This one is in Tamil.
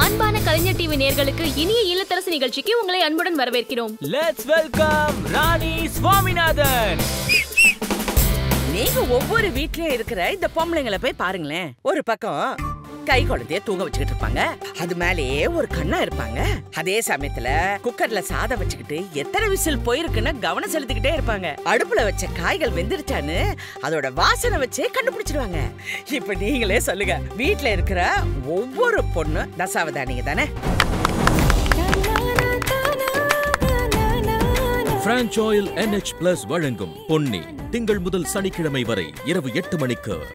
அன்பான கலைஞர் டிவி நேர்களுக்கு இனிய இல்லத்தரசு நிகழ்ச்சிக்கு உங்களை அன்புடன் வரவேற்கிறோம் லெட்ஸ் வெல்கம் ராணி சுவாமிநாதன் நீங்க ஒவ்வொரு வீட்லயும் இருக்கிற இந்த பொம்பளைங்களை போய் பாருங்களேன் ஒரு பக்கம் கை குழந்தைய தூங்க வச்சுக்கிட்டு இருப்பாங்க அது மேலேயே ஒரு கண்ணா இருப்பாங்க அதே சமயத்துல குக்கர்ல சாதம் வச்சுக்கிட்டு எத்தனை விசில் போயிருக்குன்னு கவனம் செலுத்திக்கிட்டே இருப்பாங்க அடுப்புல வச்ச காய்கள் வெந்துருச்சான்னு அதோட வாசனை வச்சே கண்டுபிடிச்சிடுவாங்க இப்ப நீங்களே சொல்லுங்க வீட்ல இருக்கிற ஒவ்வொரு பொண்ணு தசாவதானிங்க தானே பிரான்ச் ஆயில் NH பிளஸ் வழங்கும் பொன்னி திங்கள் முதல் சனிக்கிழமை வரை இரவு எட்டு மணிக்கு